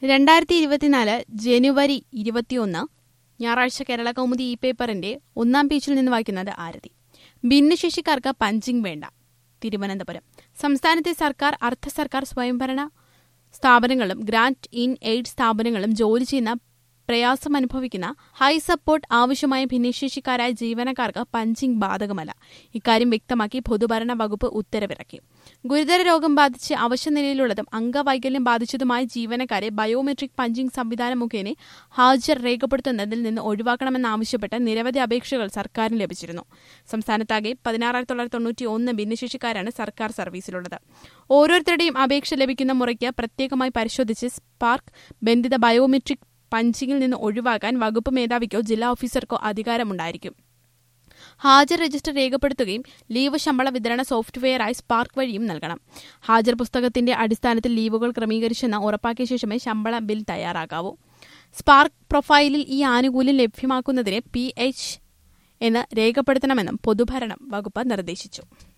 രണ്ടായിരത്തി ഇരുപത്തിനാല് ജനുവരി ഇരുപത്തിയൊന്ന് ഞായറാഴ്ച കേരള കൗമുദി ഇ പേപ്പറിന്റെ ഒന്നാം പേജിൽ നിന്ന് വായിക്കുന്നത് ആരതി ഭിന്നശേഷിക്കാർക്ക് പഞ്ചിങ് വേണ്ട തിരുവനന്തപുരം സംസ്ഥാനത്തെ സർക്കാർ അർദ്ധ സർക്കാർ സ്വയംഭരണ സ്ഥാപനങ്ങളും ഗ്രാന്റ് ഇൻ എയ്ഡ് സ്ഥാപനങ്ങളും ജോലി ചെയ്യുന്ന പ്രയാസം അനുഭവിക്കുന്ന ഹൈ സപ്പോർട്ട് ആവശ്യമായ ഭിന്നശേഷിക്കാരായ ജീവനക്കാർക്ക് പഞ്ചിങ് ബാധകമല്ല ഇക്കാര്യം വ്യക്തമാക്കി പൊതുഭരണ വകുപ്പ് ഉത്തരവിറക്കി ഗുരുതര രോഗം ബാധിച്ച് അവശനിലയിലുള്ളതും അംഗവൈകല്യം ബാധിച്ചതുമായ ജീവനക്കാരെ ബയോമെട്രിക് പഞ്ചിങ് സംവിധാനം മുഖേന ഹാജർ രേഖപ്പെടുത്തുന്നതിൽ നിന്ന് ഒഴിവാക്കണമെന്നാവശ്യപ്പെട്ട് നിരവധി അപേക്ഷകൾ സർക്കാരിന് ലഭിച്ചിരുന്നു സംസ്ഥാനത്താകെ പതിനാറായിരത്തി തൊള്ളായിരത്തി തൊണ്ണൂറ്റി ഒന്ന് ഭിന്നശേഷിക്കാരാണ് സർക്കാർ സർവീസിലുള്ളത് ഓരോരുത്തരുടെയും അപേക്ഷ ലഭിക്കുന്ന മുറയ്ക്ക് പ്രത്യേകമായി പരിശോധിച്ച് സ്പാർക്ക് ബന്ധിത ബയോമെട്രിക് പഞ്ചിങ്ങിൽ നിന്ന് ഒഴിവാക്കാൻ വകുപ്പ് മേധാവിക്കോ ജില്ലാ ഓഫീസർക്കോ അധികാരമുണ്ടായിരിക്കും ഹാജർ രജിസ്റ്റർ രേഖപ്പെടുത്തുകയും ലീവ് ശമ്പള വിതരണ സോഫ്റ്റ്വെയറായി സ്പാർക്ക് വഴിയും നൽകണം ഹാജർ പുസ്തകത്തിന്റെ അടിസ്ഥാനത്തിൽ ലീവുകൾ ക്രമീകരിച്ചെന്ന് ഉറപ്പാക്കിയ ശേഷമേ ശമ്പള ബിൽ തയ്യാറാകാവൂ സ്പാർക്ക് പ്രൊഫൈലിൽ ഈ ആനുകൂല്യം ലഭ്യമാക്കുന്നതിന് പി എച്ച് എന്ന് രേഖപ്പെടുത്തണമെന്നും പൊതുഭരണം വകുപ്പ് നിർദ്ദേശിച്ചു